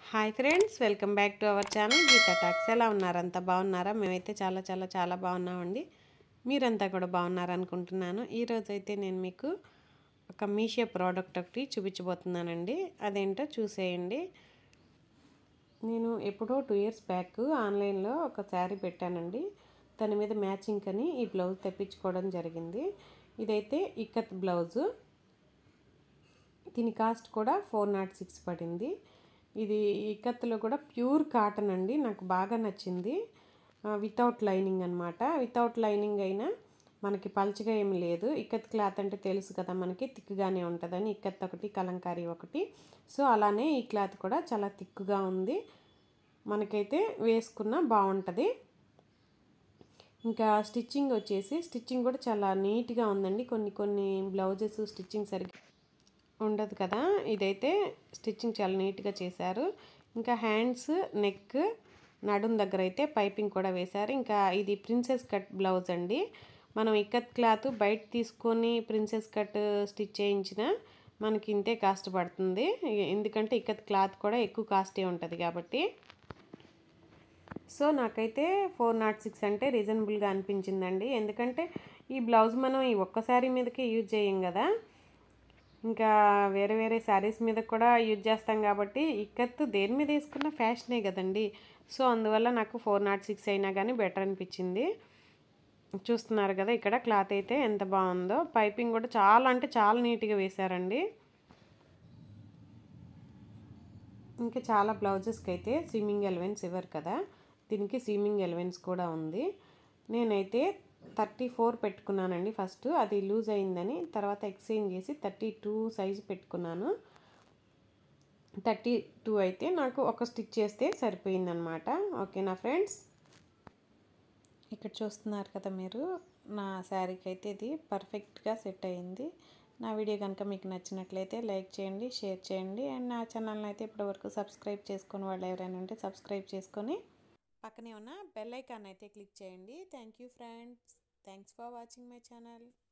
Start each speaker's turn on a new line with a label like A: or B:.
A: hi friends welcome back to our channel Geetha talks ఎలా ఉన్నారు అంతా బాగున్నారా మేమైతే చాలా చాలా చాలా బాగున్నామండి మీరంతా కూడా బాగున్నారు అనుకుంటున్నాను ఈరోజు అయితే నేను మీకు ఒక మీషో ప్రోడక్ట్ ఒకటి చూపించబోతున్నానండి అదేంటో చూసేయండి నేను ఎప్పుడో టూ ఇయర్స్ బ్యాక్ ఆన్లైన్లో ఒక శారీ పెట్టానండి దాని మీద మ్యాచింగ్ అని ఈ బ్లౌజ్ తెప్పించుకోవడం జరిగింది ఇదైతే ఇక్కత్ బ్లౌజు దీని కాస్ట్ కూడా ఫోర్ నాట్ సిక్స్ పడింది ఇది ఇక్కత్తులో కూడా ప్యూర్ కాటన్ అండి నాకు బాగా నచ్చింది వితౌట్ లైనింగ్ అనమాట వితౌట్ లైనింగ్ అయినా మనకి పల్చగా ఏమి లేదు ఇక్కత్ క్లాత్ అంటే తెలుసు కదా మనకి థిక్గానే ఉంటుందని ఇక్కత్ ఒకటి కలంకారీ ఒకటి సో అలానే ఈ క్లాత్ కూడా చాలా థిక్గా ఉంది మనకైతే వేసుకున్న బాగుంటుంది ఇంకా స్టిచ్చింగ్ వచ్చేసి స్టిచ్చింగ్ కూడా చాలా నీట్గా ఉందండి కొన్ని కొన్ని బ్లౌజెస్ స్టిచ్చింగ్ సరిగ్గా ఉండదు కదా ఇదైతే స్టిచ్చింగ్ చాలా నీట్గా చేశారు ఇంకా హ్యాండ్స్ నెక్ నడుం దగ్గర అయితే పైపింగ్ కూడా వేశారు ఇంకా ఇది ప్రిన్సెస్ కట్ బ్లౌజ్ అండి మనం ఇక్కత్ క్లాత్ బయట తీసుకొని ప్రిన్సెస్ కట్ స్టిచ్ చేయించిన మనకి ఇంతే కాస్ట్ పడుతుంది ఎందుకంటే ఇక్కత్ క్లాత్ కూడా ఎక్కువ కాస్టే ఉంటుంది కాబట్టి సో నాకైతే ఫోర్ నాట్ సిక్స్ అంటే రీజనబుల్గా అనిపించిందండి ఎందుకంటే ఈ బ్లౌజ్ మనం ఈ ఒక్క శారీ మీదకే యూజ్ చేయం కదా ఇంకా వేరే వేరే శారీస్ మీద కూడా యూజ్ చేస్తాం కాబట్టి ఇక్కత్తు దేని మీద వేసుకున్న ఫ్యాషనే కదండి సో అందువల్ల నాకు ఫోర్ నాట్ సిక్స్ అయినా కానీ బెటర్ అనిపించింది చూస్తున్నారు కదా ఇక్కడ క్లాత్ అయితే ఎంత బాగుందో పైపింగ్ కూడా చాలా అంటే చాలా నీట్గా వేశారండి ఇంకా చాలా బ్లౌజెస్కి అయితే స్విమ్మింగ్ ఎలవెన్స్ ఇవ్వరు కదా దీనికి స్విమ్మింగ్ ఎలవెన్స్ కూడా ఉంది నేనైతే థర్టీ ఫోర్ పెట్టుకున్నానండి ఫస్ట్ అది లూజ్ అయిందని తర్వాత ఎక్స్చేంజ్ చేసి థర్టీ టూ సైజు పెట్టుకున్నాను థర్టీ టూ అయితే నాకు ఒక స్టిచ్ చేస్తే సరిపోయిందనమాట ఓకేనా ఫ్రెండ్స్ ఇక్కడ చూస్తున్నారు కదా మీరు నా శారీకి అయితే ఇది పర్ఫెక్ట్గా సెట్ అయింది నా వీడియో కనుక మీకు నచ్చినట్లయితే లైక్ చేయండి షేర్ చేయండి అండ్ నా ఛానల్ని అయితే ఇప్పటివరకు సబ్స్క్రైబ్ చేసుకుని వాళ్ళు ఎవరైనా ఉంటే సబ్స్క్రైబ్ చేసుకొని పక్కనే ఉన్న బెల్ ఐకాన్ అయితే క్లిక్ చేయండి thank you friends thanks for watching my channel